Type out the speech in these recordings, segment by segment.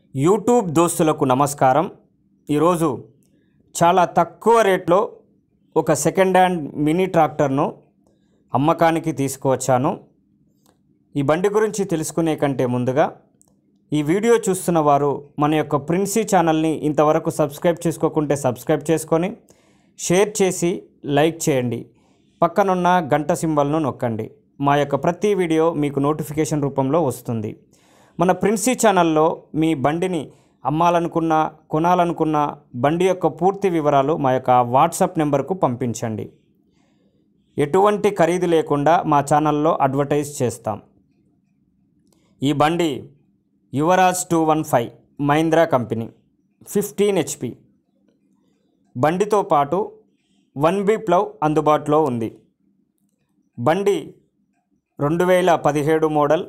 YouTube దోస్తులకు నమస్కారం ఈరోజు చాలా తక్కువ రేట్లో ఒక సెకండ్ హ్యాండ్ మినీ ట్రాక్టర్ను అమ్మకానికి తీసుకువచ్చాను ఈ బండి గురించి తెలుసుకునే కంటే ముందుగా ఈ వీడియో చూస్తున్న వారు మన యొక్క ప్రిన్సీ ఛానల్ని ఇంతవరకు సబ్స్క్రైబ్ చేసుకోకుంటే సబ్స్క్రైబ్ చేసుకొని షేర్ చేసి లైక్ చేయండి పక్కనున్న గంట సింబల్ను నొక్కండి మా యొక్క ప్రతి వీడియో మీకు నోటిఫికేషన్ రూపంలో వస్తుంది మన ప్రిన్సీ ఛానల్లో మీ బండిని అమ్మాలనుకున్న కొనాలనుకున్న బండి యొక్క పూర్తి వివరాలు మా యొక్క వాట్సాప్ నెంబర్కు పంపించండి ఎటువంటి ఖరీదు లేకుండా మా ఛానల్లో అడ్వర్టైజ్ చేస్తాం ఈ బండి Yuvraj two one five Mahindra company fifteen HP బండితో పాటు వన్ బి ప్లవ్ అందుబాటులో ఉంది బండి రెండు వేల పదిహేడు మోడల్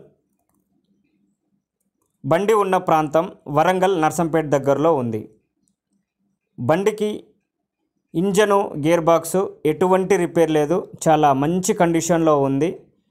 బండి ఉన్న ప్రాంతం వరంగల్ నర్సంపేట దగ్గరలో ఉంది బండికి ఇంజను గేర్ బాక్సు ఎటువంటి రిపేర్ లేదు చాలా మంచి కండిషన్లో ఉంది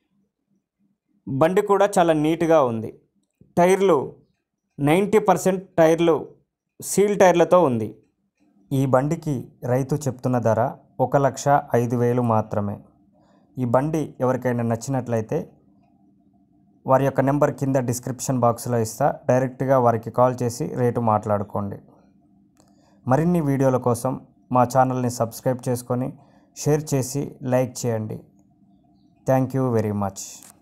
బండి కూడా చాలా నీట్గా ఉంది టైర్లు నైంటీ పర్సెంట్ టైర్లు సీల్ టైర్లతో ఉంది ఈ బండికి రైతు చెప్తున్న ధర ఒక లక్ష ఐదు వేలు మాత్రమే ఈ బండి ఎవరికైనా నచ్చినట్లయితే వారి యొక్క నెంబర్ కింద డిస్క్రిప్షన్ బాక్స్లో ఇస్తా డైరెక్ట్గా వారికి కాల్ చేసి రేటు మాట్లాడుకోండి మరిన్ని వీడియోల కోసం మా ఛానల్ని సబ్స్క్రైబ్ చేసుకొని షేర్ చేసి లైక్ చేయండి థ్యాంక్ యూ వెరీ మచ్